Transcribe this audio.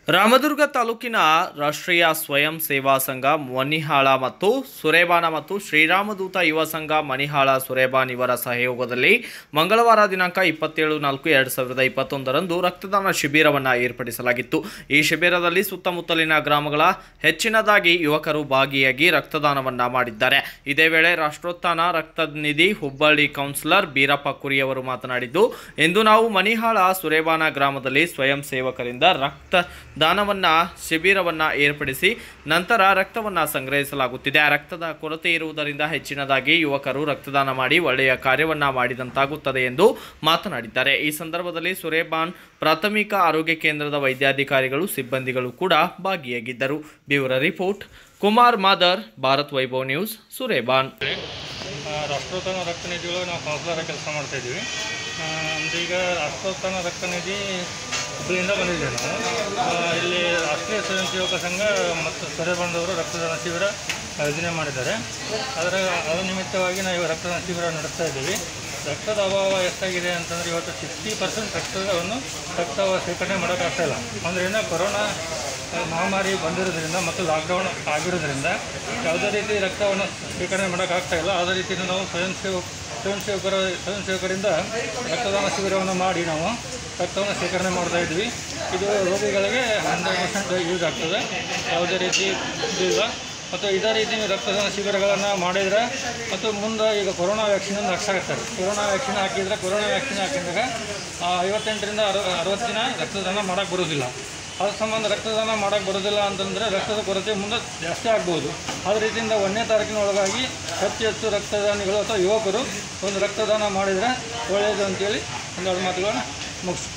ರಾಮದುರ್ಗ ತಾಲೂಕಿನ ರಾಷ್ಟ್ರೀಯ ಸ್ವಯಂ ಸೇವಾ ಸಂಘ ಮನಿಹಾಳ ಮತ್ತು ಸುರೇಬಾನ ಮತ್ತು ಶ್ರೀರಾಮದೂತ ಯುವ ಸಂಘ ಮನಿಹಾಳ ಸುರೇಬಾನ್ ಇವರ ಸಹಯೋಗದಲ್ಲಿ ಮಂಗಳವಾರ ದಿನಾಂಕ ಇಪ್ಪತ್ತೇಳು ನಾಲ್ಕು ಎರಡು ಸಾವಿರದ ಇಪ್ಪತ್ತೊಂದರಂದು ರಕ್ತದಾನ ಶಿಬಿರವನ್ನು ಏರ್ಪಡಿಸಲಾಗಿತ್ತು ಈ ಶಿಬಿರದಲ್ಲಿ ಸುತ್ತಮುತ್ತಲಿನ ಗ್ರಾಮಗಳ ಹೆಚ್ಚಿನದಾಗಿ ಯುವಕರು ಭಾಗಿಯಾಗಿ ರಕ್ತದಾನವನ್ನ ಮಾಡಿದ್ದಾರೆ ಇದೇ ವೇಳೆ ರಾಷ್ಟ್ರೋತ್ಥಾನ ರಕ್ತ ನಿಧಿ ಹುಬ್ಬಳ್ಳಿ ಕೌನ್ಸಿಲರ್ ಬೀರಪ್ಪ ಕುರಿಯವರು ಮಾತನಾಡಿದ್ದು ಇಂದು ನಾವು ಮನಿಹಾಳ ಸುರೇಬಾನ ಗ್ರಾಮದಲ್ಲಿ ಸ್ವಯಂ ಸೇವಕರಿಂದ ರಕ್ತ ದಾನವನ್ನ ಶಿಬಿರವನ್ನ ಏರ್ಪಡಿಸಿ ನಂತರ ರಕ್ತವನ್ನ ಸಂಗ್ರಹಿಸಲಾಗುತ್ತಿದೆ ರಕ್ತದ ಕೊರತೆ ಇರುವುದರಿಂದ ಹೆಚ್ಚಿನದಾಗಿ ಯುವಕರು ರಕ್ತದಾನ ಮಾಡಿ ಒಳ್ಳೆಯ ಕಾರ್ಯವನ್ನ ಮಾಡಿದಂತಾಗುತ್ತದೆ ಎಂದು ಮಾತನಾಡಿದ್ದಾರೆ ಈ ಸಂದರ್ಭದಲ್ಲಿ ಸುರೇಬಾನ್ ಪ್ರಾಥಮಿಕ ಆರೋಗ್ಯ ಕೇಂದ್ರದ ವೈದ್ಯಾಧಿಕಾರಿಗಳು ಸಿಬ್ಬಂದಿಗಳು ಕೂಡ ಭಾಗಿಯಾಗಿದ್ದರು bureau report Kumar Madar Bharat Vaibhav news Surebhan ಆ, ರಾಷ್ಟ್ರೋತ್ಥಾನ ರಕ್ತ ನಿಧಿಗಳು ನಾವು ಕೌನ್ಸಿಲರ್ ಕೆಲಸ ಮಾಡ್ತಾ ಇದ್ದೀವಿ ಆ, ಅಂದ್ರೆ ಈಗ ರಾಷ್ಟ್ರೋತ್ಥಾನ ರಕ್ತ ನಿಧಿ ಹುಬ್ಬಳ್ಳಿಯಿಂದ ಬಂದಿದ್ದೇವೆ ನಾವು ಆ, ಇಲ್ಲಿ ರಾಷ್ಟ್ರೀಯ ಸ್ವಯಂ ಸೇವಕ ಸಂಘ ಮತ್ತು ಸೊರೆ ಬಂದವರು ರಕ್ತದಾನ ಶಿಬಿರ ಯೋಜನೆ ಮಾಡಿದ್ದಾರೆ ಅದರ ಅದರ ನಿಮಿತ್ತವಾಗಿ ನಾವು ಇವಾಗ ರಕ್ತದಾನ ಶಿಬಿರ ನಡೆಸ್ತಾ ಇದ್ದೀವಿ ರಕ್ತದ ಅಭಾವ ಎಷ್ಟಾಗಿದೆ ಅಂತಂದರೆ ಇವತ್ತು ಸಿಕ್ಸ್ಟಿ ಪರ್ಸೆಂಟ್ ರಕ್ತವನ್ನು ರಕ್ತ ಶೇಖರಣೆ ಮಾಡೋಕ್ಕಾಗ್ತಾ ಇಲ್ಲ ಅಂದರೆ ಏನೋ ಕೊರೋನಾ ಆ, ಮಹಾಮಾರಿ ಬಂದಿರೋದ್ರಿಂದ ಮತ್ತು ಲಾಕ್ಡೌನ್ ಆಗಿರೋದ್ರಿಂದ ಯಾವುದೇ ರೀತಿ ರಕ್ತವನ್ನು ಶೇಖರಣೆ ಮಾಡೋಕ್ಕಾಗ್ತಾ ಇಲ್ಲ ಅದೇ ರೀತಿ ನಾವು ಸ್ವಯಂ ಸೇವಕ ಸ್ವಯಂ ಸೇವಕರ ಸ್ವಯಂ ಸೇವಕರಿಂದ ರಕ್ತದಾನ ಶಿಬಿರವನ್ನು ಮಾಡಿ ನಾವು ರಕ್ತವನ್ನು ಶೇಖರಣೆ ಮಾಡ್ತಾ ಇದ್ವಿ ಇದು ರೋಗಿಗಳಿಗೆ ಹಂಡ್ರೆಡ್ ಪರ್ಸೆಂಟ್ ಯೂಸ್ ಆಗ್ತದೆ ಯಾವುದೇ ರೀತಿ ಇದಿಲ್ಲ ಮತ್ತು ಇದೇ ರೀತಿ ರಕ್ತದಾನ ಶಿಬಿರಗಳನ್ನು ಮಾಡಿದರೆ ಮತ್ತು ಮುಂದೆ ಈಗ ಕೊರೋನಾ ವ್ಯಾಕ್ಸಿನನ್ನು ಹಾಕ್ಸಾಕತ್ತಾರೆ ಕೊರೋನಾ ವ್ಯಾಕ್ಸಿನ್ ಹಾಕಿದರೆ ಕೊರೋನಾ ವ್ಯಾಕ್ಸಿನ್ ಹಾಕಿದಾಗ ಆ, ಐವತ್ತೆಂಟರಿಂದ ಅರ ಅರವತ್ತು ದಿನ ರಕ್ತದಾನ ಮಾಡೋಕ್ಕೆ ಬರೋದಿಲ್ಲ ಅದ್ರ ಸಂಬಂಧ ರಕ್ತದಾನ ಮಾಡೋಕ್ಕೆ ಬರೋದಿಲ್ಲ ಅಂತಂದರೆ ರಕ್ತದ ಕೊರತೆ ಮುಂದೆ ಜಾಸ್ತಿ ಆಗ್ಬೋದು ಅದೇ ರೀತಿಯಿಂದ ಒಂದನೇ ತಾರೀಕಿನ ಒಳಗಾಗಿ ಹೆಚ್ಚು ಹೆಚ್ಚು ರಕ್ತದಾನಿಗಳು ಅಥವಾ ಯುವಕರು ಒಂದು ರಕ್ತದಾನ ಮಾಡಿದರೆ ಒಳ್ಳೆಯದು ಅಂತೇಳಿ ಒಂದೆರಡು ಮಾತುಗಳನ್ನು ಮುಗಿಸ್